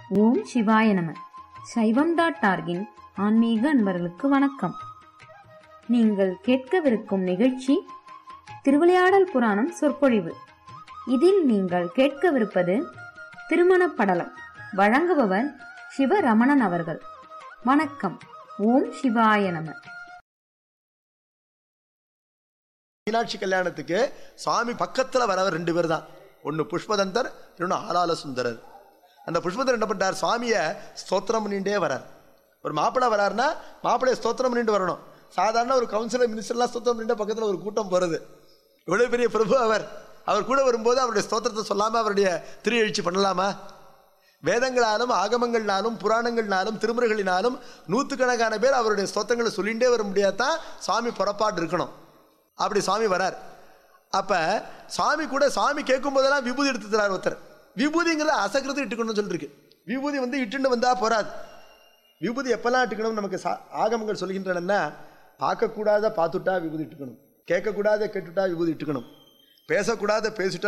ஓம் சிவாய நம சைவம் டாட் டார்கின் ஆன்மீக அன்பர்களுக்கு வணக்கம் நீங்கள் கேட்கவிருக்கும் நிகழ்ச்சி திருவிளையாடல் புராணம் சொற்பொழிவு இதில் நீங்கள் கேட்கவிருப்பது திருமணப் படலம் வழங்குபவர் சிவரமணன் அவர்கள் வணக்கம் ஓம் சிவாய நம மீனாட்சி கல்யாணத்துக்கு சுவாமி பக்கத்துல வரவர் ரெண்டு பேர் தான் ஒன்னு புஷ்பதந்தர் இன்னொன்னு ஆலால சுந்தரர் அந்த புஷ்பதர் என்ன பண்றார் சுவாமியை ஸ்தோத்திரம் பண்ணிட்டே வரார் ஒரு மாப்பிள்ளை வராருன்னா மாப்பிள்ளைய ஸ்தோத்திரம் பண்ணிட்டு வரணும் சாதாரண ஒரு கவுன்சிலர் மினிஸ்டர்லாம் ஸ்தோத்திரம் பண்ணிட்டு பக்கத்துல ஒரு கூட்டம் போறது இவ்வளவு பெரிய பிரபு அவர் அவர் கூட வரும்போது அவருடைய ஸ்தோத்திரத்தை சொல்லாம அவருடைய திருஎழுச்சி பண்ணலாமா வேதங்களாலும் ஆகமங்கள்னாலும் புராணங்கள்னாலும் திருமுறைகளினாலும் நூற்றுக்கணக்கான பேர் அவருடைய ஸ்தோத்திரங்களை சொல்லிகிட்டே வர முடியாதான் சுவாமி புறப்பாடு இருக்கணும் அப்படி சுவாமி வரார் அப்ப சுவாமி கூட சுவாமி கேட்கும் போதெல்லாம் விபூதி எடுத்து தரார் ஒருத்தர் விபூதிங்கிறத அசக்கிறது இட்டுக்கணும்னு சொல்லிருக்கு விபூதி வந்து இட்டுன்னு வந்தா போறாது விபூதி எப்பெல்லாம் இட்டுக்கணும் நமக்கு சா- ஆகமங்கள் சொல்கின்றன பார்க்கக்கூடாத பார்த்துட்டா விபூதி இட்டுக்கணும் கேட்கக்கூடாத கேட்டுட்டா விபூதி இட்டுக்கணும் பேசக்கூடாத பேசிட்டா